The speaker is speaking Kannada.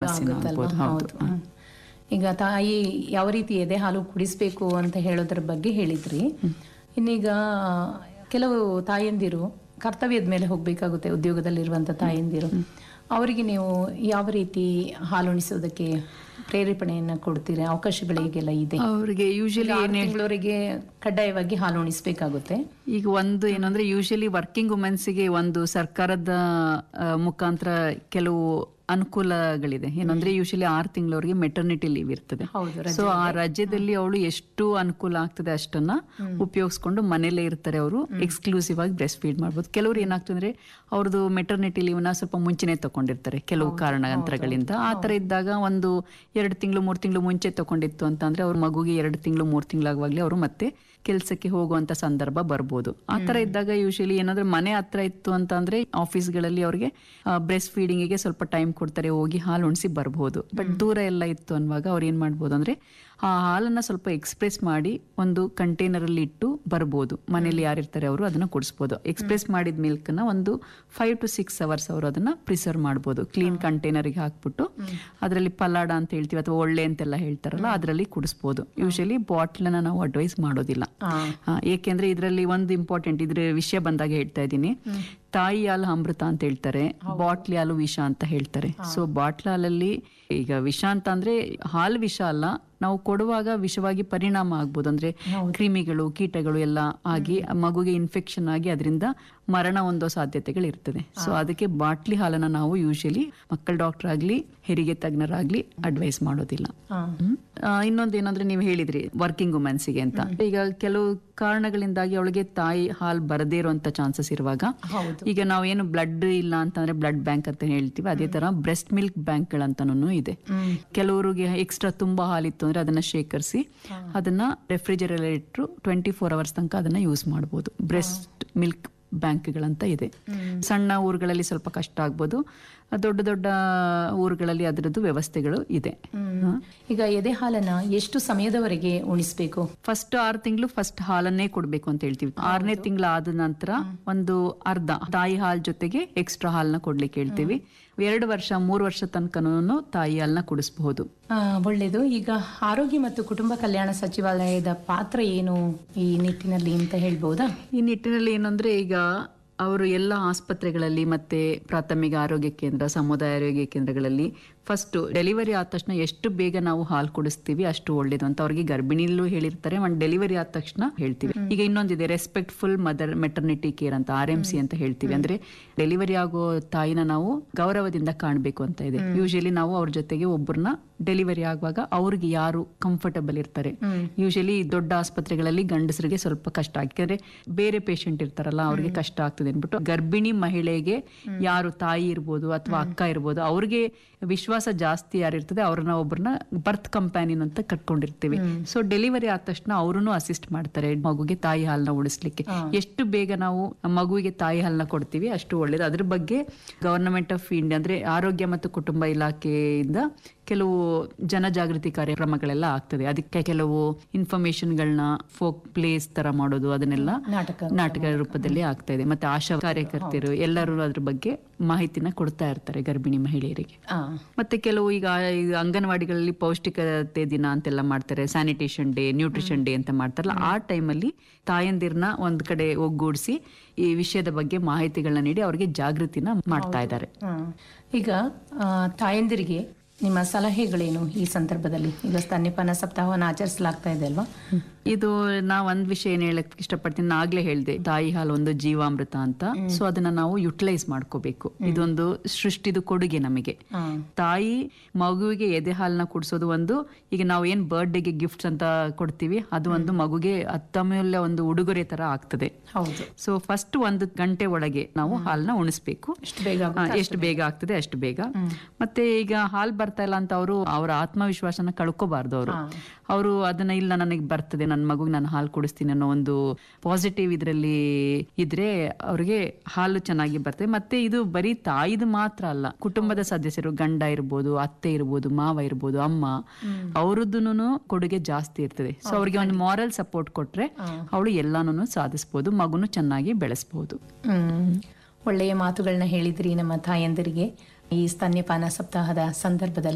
ಸಮಸ್ಯೆನೂ ಆಗುತ್ತಲ್ವಾ? ಆಗ್ಬೋದು ಹೌದು ಹೌದು. ಹ್ಮ್. ಈಗ ತಾಯಿ ಯಾವ ರೀತಿ ಎದೆ ಹಾಲು ಕುಡಿಸ್ಬೇಕು ಅಂತ ಹೇಳೋದ್ರ ಬಗ್ಗೆ ಹೇಳಿದ್ರಿ ಇನ್ನೀಗ ಕೆಲವು ತಾಯಂದಿರು ಕರ್ತವ್ಯದ ಮೇಲೆ ಹೋಗ್ಬೇಕಾಗುತ್ತೆ ಉದ್ಯೋಗದಲ್ಲಿರುವಂತ ತಾಯಂದಿರು ಅವರಿಗೆ ನೀವು ಯಾವ ರೀತಿ ಹಾಲುಣಿಸೋದಕ್ಕೆ ಪ್ರೇರೇಪಣೆಯನ್ನ ಕೊಡ್ತೀರಾ ಅವಕಾಶಗಳಿಗೆಲ್ಲ ಇದೆ ಅವ್ರಿಗೆ ಯೂಶಲಿ ತಿಂಗಳವರೆಗೆ ಕಡ್ಡಾಯವಾಗಿ ಹಾಲು ಉಣಿಸ್ಬೇಕಾಗುತ್ತೆ ಈಗ ಒಂದು ಏನಂದ್ರೆ ಯೂಶಲಿ ವರ್ಕಿಂಗ್ ವುಮೆನ್ಸ್ಗೆ ಒಂದು ಸರ್ಕಾರದ ಆ, ಮುಖಾಂತರ ಕೆಲವು ಅನುಕೂಲಗಳಿದೆ ಏನಂದ್ರೆ ಯೂಶಲಿ ಆರು ತಿಂಗಳವರೆಗೆ ಮೆಟರ್ನಿಟಿ ಲೀವ್ ಇರ್ತದೆ ಹೌದು ಸೊ ಆ ರಾಜ್ಯದಲ್ಲಿ ಅವಳು ಎಷ್ಟು ಅನುಕೂಲ ಆಗ್ತದೆ ಅಷ್ಟನ್ನ ಉಪಯೋಗಿಸ್ಕೊಂಡು ಮನೇಲೇ ಇರ್ತಾರೆ ಅವರು ಎಕ್ಸ್ಕ್ಲೂಸಿವ್ ಆಗಿ ಬ್ರೆಸ್ಟ್ ಫೀಡ್ ಮಾಡ್ಬೋದು ಕೆಲವರು ಏನಾಗ್ತದೆ ಅಂದ್ರೆ ಅವ್ರದ್ದು ಮೆಟರ್ನಿಟಿ ಲೀವ್ನ ಸ್ವಲ್ಪ ಮುಂಚೆನೆ ತಗೊಂಡಿರ್ತಾರೆ ಕೆಲವು ಕಾರಣಾಂತರಗಳಿಂದ ಆ ತರ ಇದ್ದಾಗ ಒಂದು ಎರಡು ತಿಂಗಳು ಮೂರು ತಿಂಗಳು ಮುಂಚೆ ತಗೊಂಡಿತ್ತು ಅಂತಂದ್ರೆ ಅವ್ರ ಮಗುಗೆ ಎರಡು ತಿಂಗಳು ಮೂರು ತಿಂಗಳಾಗುವಾಗ್ಲೇ ಅವರು ಮತ್ತೆ ಕೆಲಸಕ್ಕೆ ಹೋಗುವಂತ ಸಂದರ್ಭ ಬರ್ಬೋದು ಆ ತರ ಇದ್ದಾಗ ಯೂಶಲಿ ಏನಾದ್ರೆ ಮನೆ ಹತ್ರ ಇತ್ತು ಅಂತ ಅಂದ್ರೆ ಆಫೀಸ್ಗಳಲ್ಲಿ ಅವ್ರಿಗೆ ಬ್ರೆಸ್ಟ್ ಫೀಡಿಂಗಿಗೆ ಸ್ವಲ್ಪ ಟೈಮ್ ಕೊಡ್ತಾರೆ ಹೋಗಿ ಹಾಲು ಉಣಿಸಿ ಬರ್ಬೋದು ಬಟ್ ದೂರ ಎಲ್ಲ ಇತ್ತು ಅನ್ನುವಾಗ ಅವ್ರು ಏನ್ ಮಾಡ್ಬೋದು ಅಂದ್ರೆ ಆ ಹಾಲನ್ನ ಸ್ವಲ್ಪ ಎಕ್ಸ್ಪ್ರೆಸ್ ಮಾಡಿ ಒಂದು ಕಂಟೈನರ್ ಅಲ್ಲಿ ಇಟ್ಟು ಬರ್ಬೋದು ಮನೇಲಿ ಯಾರಿರ್ತಾರೆ ಅವರು ಅದನ್ನ ಕುಡಿಸ್ಬೋದು ಎಕ್ಸ್ಪ್ರೆಸ್ ಮಾಡಿದ ಮಿಲ್ಕ್ನ ಒಂದು ಫೈವ್ ಟು ಸಿಕ್ಸ್ ಅವರ್ಸ್ ಅವರು ಅದನ್ನ ಪ್ರಿಸರ್ವ್ ಮಾಡ್ಬೋದು ಕ್ಲೀನ್ ಕಂಟೈನರ್ಗೆ ಹಾಕ್ಬಿಟ್ಟು ಅದರಲ್ಲಿ ಪಲಾಡ ಅಂತ ಹೇಳ್ತೀವಿ ಅಥವಾ ಒಳ್ಳೆ ಅಂತೆಲ್ಲ ಹೇಳ್ತಾರಲ್ಲ ಅದರಲ್ಲಿ ಕುಡಿಸ್ಬೋದು ಯೂಶಲಿ ಬಾಟ್ಲನ್ನ ನಾವು ಅಡ್ವೈಸ್ ಮಾಡೋದಿಲ್ಲ ಆ, ಆ, ಏಕೆಂದ್ರೆ ಇದರಲ್ಲಿ ಒಂದು ಇಂಪಾರ್ಟೆಂಟ್ ಇದ್ರ ವಿಷಯ ಬಂದಾಗ ಹೇಳ್ತಾ ಇದ್ದೀನಿ ತಾಯಿ ಹಾಲು ಅಮೃತ ಅಂತ ಹೇಳ್ತಾರೆ ಬಾಟ್ಲಿ ಹಾಲು ವಿಷ ಅಂತ ಹೇಳ್ತಾರೆ ಸೊ ಬಾಟ್ಲ್ ಹಾಲಲ್ಲಿ ಈಗ ವಿಷ ಅಂತ ಅಂದ್ರೆ ಹಾಲು ವಿಷ ಅಲ್ಲ ನಾವು ಕೊಡುವಾಗ ವಿಷವಾಗಿ ಪರಿಣಾಮ ಆಗ್ಬೋದು ಅಂದ್ರೆ ಕ್ರಿಮಿಗಳು ಕೀಟಗಳು ಎಲ್ಲ ಆಗಿ ಆ ಮಗುಗೆ ಇನ್ಫೆಕ್ಷನ್ ಆಗಿ ಅದರಿಂದ ಮರಣ ಹೊಂದೋ ಸಾಧ್ಯತೆಗಳು ಇರ್ತದೆ ಸೊ ಅದಕ್ಕೆ ಬಾಟ್ಲಿ ಹಾಲನ್ನ ನಾವು ಯೂಶಲಿ ಮಕ್ಕಳ ಡಾಕ್ಟರ್ ಆಗ್ಲಿ ಹೆರಿಗೆ ತಜ್ಞರಾಗ್ಲಿ ಅಡ್ವೈಸ್ ಮಾಡೋದಿಲ್ಲ ಆ, ಹ್ಮ್. ಆ, ಇನ್ನೊಂದು ಏನಂದ್ರೆ ನೀವು ಹೇಳಿದ್ರಿ ವರ್ಕಿಂಗ್ ವುಮೆನ್ಸ್ಗೆ ಅಂತ ಈಗ ಕೆಲವು ಕಾರಣಗಳಿಂದಾಗಿ ಅವಳಿಗೆ ತಾಯಿ ಹಾಲು ಬರದೇ ಇರುವಂತ ಚಾನ್ಸಸ್ ಇರುವಾಗ ಹೌದು ಈಗ ನಾವು ಏನು ಬ್ಲಡ್ ಇಲ್ಲ ಅಂತಂದ್ರೆ ಬ್ಲಡ್ ಬ್ಯಾಂಕ್ ಅಂತ ಹೇಳ್ತೀವಿ ಅದೇ ತರ ಬ್ರೆಸ್ಟ್ ಮಿಲ್ಕ್ ಬ್ಯಾಂಕ್ ಗಳಂತನೂ ಇದೆ ಹ್ಮ್. ಕೆಲವರಿಗೆ ಎಕ್ಸ್ಟ್ರಾ ತುಂಬಾ ಹಾಲಿತ್ತು ಅಂದ್ರೆ ಅದನ್ನ ಶೇಖರಿಸಿ ಅದನ್ನ ರೆಫ್ರಿಜರೇಟರ್ ಇಟ್ಟು ಟ್ವೆಂಟಿ ಫೋರ್ ಅವರ್ಸ್ ತನಕ ಅದನ್ನ ಯೂಸ್ ಮಾಡಬಹುದು ಬ್ರೆಸ್ಟ್ ಮಿಲ್ಕ್ ಬ್ಯಾಂಕ್ಗಳಂತ ಇದೆ ಸಣ್ಣ ಊರುಗಳಲ್ಲಿ ಸ್ವಲ್ಪ ಕಷ್ಟ ಆಗ್ಬೋದು ದೊಡ್ಡ ದೊಡ್ಡ ಊರುಗಳಲ್ಲಿ ಅದರದ್ದು ವ್ಯವಸ್ಥೆಗಳು ಇದೆ ಹ್ಮ್. ಈಗ ಎದೆ ಹಾಲನ್ನ ಎಷ್ಟು ಸಮಯದವರೆಗೆ ಉಣಿಸ್ಬೇಕು ಫಸ್ಟ್ ಆರು ತಿಂಗಳು ಫಸ್ಟ್ ಹಾಲನ್ನೇ ಕೊಡ್ಬೇಕು ಅಂತ ಹೇಳ್ತೀವಿ ಆರನೇ ತಿಂಗಳ ಆದ ನಂತರ ಒಂದು ಅರ್ಧ ತಾಯಿ ಹಾಲ್ ಜೊತೆಗೆ ಎಕ್ಸ್ಟ್ರಾ ಹಾಲ್ನ ಕೊಡ್ಲಿಕ್ಕೆ ಹೇಳ್ತೀವಿ ಎರಡು ವರ್ಷ ಮೂರು ವರ್ಷ ತನಕನೂ ತಾಯಿ ಹಾಲ್ನ ಕುಡಿಸಬಹುದು ಆ, ಒಳ್ಳೆಯದು ಈಗ ಆರೋಗ್ಯ ಮತ್ತು ಕುಟುಂಬ ಕಲ್ಯಾಣ ಸಚಿವಾಲಯದ ಪಾತ್ರ ಏನು ಈ ನಿಟ್ಟಿನಲ್ಲಿ ಅಂತ ಹೇಳ್ಬೋದಾ ಈ ನಿಟ್ಟಿನಲ್ಲಿ ಏನಂದ್ರೆ ಈಗ ಅವರು ಎಲ್ಲ ಆಸ್ಪತ್ರೆಗಳಲ್ಲಿ ಮತ್ತೆ ಪ್ರಾಥಮಿಕ ಆರೋಗ್ಯ ಕೇಂದ್ರ ಸಮುದಾಯ ಆರೋಗ್ಯ ಕೇಂದ್ರಗಳಲ್ಲಿ ಫಸ್ಟ್ ಡೆಲಿವರಿ ಆದ ತಕ್ಷಣ ಎಷ್ಟು ಬೇಗ ನಾವು ಹಾಲು ಕುಡಿಸ್ತೀವಿ ಅಷ್ಟು ಒಳ್ಳೇದು ಅಂತ ಅವ್ರಿಗೆ ಗರ್ಭಿಣಿಲೂ ಹೇಳಿರ್ತಾರೆ ಒಂದು ಡೆಲಿವರಿ ಆದ ತಕ್ಷಣ ಹೇಳ್ತೀವಿ ಈಗ ಇನ್ನೊಂದಿದೆ ರೆಸ್ಪೆಕ್ಟ್ಫುಲ್ ಮದರ್ ಮೆಟರ್ನಿಟಿ ಕೇರ್ ಅಂತ ಆರ್ ಎಂ ಸಿ ಅಂತ ಹೇಳ್ತೀವಿ ಅಂದ್ರೆ ಡೆಲಿವರಿ ಆಗೋ ತಾಯಿನ ನಾವು ಗೌರವದಿಂದ ಕಾಣಬೇಕು ಅಂತ ಇದೆ ಯೂಶಲಿ ನಾವು ಅವ್ರ ಜೊತೆಗೆ ಒಬ್ಬರನ್ನ ಡೆಲಿವರಿ ಆಗುವಾಗ ಅವ್ರಿಗೆ ಯಾರು ಕಂಫರ್ಟಬಲ್ ಇರ್ತಾರೆ ಯೂಶಲಿ ದೊಡ್ಡ ಆಸ್ಪತ್ರೆಗಳಲ್ಲಿ ಗಂಡಸರಿಗೆ ಸ್ವಲ್ಪ ಕಷ್ಟ ಯಾಕಂದ್ರೆ ಬೇರೆ ಪೇಷಂಟ್ ಇರ್ತಾರಲ್ಲ ಅವ್ರಿಗೆ ಕಷ್ಟ ಆಗ್ತದೆ ಅನ್ಬಿಟ್ಟು ಗರ್ಭಿಣಿ ಮಹಿಳೆಗೆ ಯಾರು ತಾಯಿ ಇರ್ಬೋದು ಅಥವಾ ಅಕ್ಕ ಇರ್ಬೋದು ಅವ್ರಿಗೆ ವಿಶ್ವಾಸ ಜಾಸ್ತಿ ಯಾರಿರ್ತದೆ ಅವ್ರನ್ನ ಒಬ್ಬರನ್ನ ಬರ್ತ್ ಕಂಪ್ಯಾನಿಯನ್ ಅಂತ ಕಟ್ಕೊಂಡಿರ್ತೀವಿ ಸೊ ಡೆಲಿವರಿ ಆದ ತಕ್ಷಣ ಅವ್ರೂ ಅಸಿಸ್ಟ್ ಮಾಡ್ತಾರೆ ಮಗುಗೆ ತಾಯಿ ಹಾಲನ್ನ ಉಳಿಸ್ಲಿಕ್ಕೆ ಎಷ್ಟು ಬೇಗ ನಾವು ಮಗುವಿಗೆ ತಾಯಿ ಹಾಲನ್ನ ಕೊಡ್ತೀವಿ ಅಷ್ಟು ಒಳ್ಳೇದು ಅದ್ರ ಬಗ್ಗೆ ಗವರ್ನಮೆಂಟ್ ಆಫ್ ಇಂಡಿಯಾ ಅಂದ್ರೆ ಆರೋಗ್ಯ ಮತ್ತು ಕುಟುಂಬ ಇಲಾಖೆಯಿಂದ ಕೆಲವು ಜನಜಾಗೃತಿ ಕಾರ್ಯಕ್ರಮಗಳೆಲ್ಲ ಆಗ್ತದೆ ಅದಕ್ಕೆ ಕೆಲವು ಇನ್ಫಾರ್ಮೇಶನ್ಗಳನ್ನ ಫೋಕ್ ಪ್ಲೇಸ್ ತರ ಮಾಡೋದು ಅದನ್ನೆಲ್ಲ ನಾಟಕ ನಾಟಕ ರೂಪದಲ್ಲಿ ಆಗ್ತಾ ಇದೆ ಮತ್ತೆ ಆಶಾ ಕಾರ್ಯಕರ್ತರು ಎಲ್ಲರೂ ಅದ್ರ ಬಗ್ಗೆ ಮಾಹಿತಿನ ಕೊಡ್ತಾ ಇರ್ತಾರೆ ಗರ್ಭಿಣಿ ಮಹಿಳೆಯರಿಗೆ ಆ, ಮತ್ತೆ ಕೆಲವು ಈಗ ಈಗ ಅಂಗನವಾಡಿಗಳಲ್ಲಿ ಪೌಷ್ಟಿಕತೆ ದಿನ ಅಂತೆಲ್ಲ ಮಾಡ್ತಾರೆ ಸ್ಯಾನಿಟೇಷನ್ ಡೇ ನ್ಯೂಟ್ರಿಷನ್ ಡೇ ಅಂತ ಮಾಡ್ತಾರಲ್ಲ ಆ ಟೈಮಲ್ಲಿ ತಾಯಂದಿರ್ನ ಒಂದ್ ಕಡೆ ಒಗ್ಗೂಡಿಸಿ ಈ ವಿಷಯದ ಬಗ್ಗೆ ಮಾಹಿತಿಗಳನ್ನ ನೀಡಿ ಅವರಿಗೆ ಜಾಗೃತಿನ ಮಾಡ್ತಾ ಇದ್ದಾರೆ ಆ. ಈಗ ಆ, ತಾಯಂದಿರಿಗೆ ನಿಮ್ಮ ಸಲಹೆಗಳೇನು ಈ ಸಂದರ್ಭದಲ್ಲಿ ಈಗ ಸ್ತನ್ಯಪಾನ ಸಪ್ತಾಹವನ್ನು ಆಚರಿಸಲಾಗ್ತಾ ಇದೆ ಅಲ್ವಾ ಇದು ನಾ ಒಂದ್ ವಿಷಯ ಏನ್ ಹೇಳಕ್ ಇಷ್ಟಪಡ್ತೀನಿ ನಾ ಆಗ್ಲೇ ಹೇಳ್ದೆ ತಾಯಿ ಹಾಲು ಒಂದು ಜೀವಾಮೃತ ಅಂತ ಸೊ ಅದನ್ನ ನಾವು ಯುಟಿಲೈಸ್ ಮಾಡ್ಕೋಬೇಕು ಇದೊಂದು ಸೃಷ್ಟಿದು ಕೊಡುಗೆ ನಮಗೆ ಆ, ತಾಯಿ ಮಗುವಿಗೆ ಎದೆ ಹಾಲನ್ನ ಕುಡಿಸೋದು ಒಂದು ಈಗ ನಾವು ಏನ್ ಬರ್ಡೇಗೆ ಗಿಫ್ಟ್ಸ್ ಅಂತ ಕೊಡ್ತೀವಿ ಅದು ಒಂದು ಮಗುಗೆ ಅತ್ತಮೂಲ್ಯ ಒಂದು ಉಡುಗೊರೆ ತರ ಆಗ್ತದೆ ಹೌದು ಸೊ ಫಸ್ಟ್ ಒಂದು ಗಂಟೆ ಒಳಗೆ ನಾವು ಹಾಲನ್ನ ಉಣಿಸ್ಬೇಕು ಎಷ್ಟು ಬೇಗ ಆ, ಎಷ್ಟು ಬೇಗ ಆಗ್ತದೆ ಅಷ್ಟು ಬೇಗ ಮತ್ತೆ ಈಗ ಹಾಲ್ ಬರ್ತಾ ಇಲ್ಲ ಅಂತ ಅವರು ಅವರ ಆತ್ಮವಿಶ್ವಾಸನ ಕಳ್ಕೋಬಾರ್ದು ಅವರು ಅವರು ಅದನ್ನ ಇಲ್ಲ ನನಗೆ ಬರ್ತದೆ ನನ್ನ ಮಗುಗೆ ನಾನು ಹಾಲು ಕುಡಿಸ್ತೀನಿ ಅನ್ನೋ ಒಂದು ಪಾಸಿಟಿವ್ ಇದರಲ್ಲಿ ಇದ್ರೆ ಅವ್ರಿಗೆ ಹಾಲು ಚೆನ್ನಾಗಿ ಬರ್ತದೆ ಮತ್ತೆ ಇದು ಬರೀ ತಾಯಿದು ಮಾತ್ರ ಅಲ್ಲ ಕುಟುಂಬದ ಸದಸ್ಯರು ಗಂಡ ಇರ್ಬೋದು ಅತ್ತೆ ಇರ್ಬೋದು ಮಾವ ಇರ್ಬೋದು ಅಮ್ಮ ಅವ್ರದ್ದು ಕೊಡುಗೆ ಜಾಸ್ತಿ ಇರ್ತದೆ ಸೊ ಅವ್ರಿಗೆ ಒಂದು ಮಾರಲ್ ಸಪೋರ್ಟ್ ಕೊಟ್ರೆ ಅವಳು ಎಲ್ಲಾನು ಸಾಧಿಸ್ಬೋದು ಮಗುನು ಚೆನ್ನಾಗಿ ಬೆಳೆಸ್ಬೋದು ಹ್ಮ್ ಒಳ್ಳೆಯ ಮಾತುಗಳನ್ನ ಹೇಳಿದ್ರಿ ನಮ್ಮ ತಾಯಂದಿರಿಗೆ ಈ ಸ್ತನ್ಯಪಾನ ಸಪ್ತಾಹದ ಸಂದರ್ಭದಲ್ಲಿ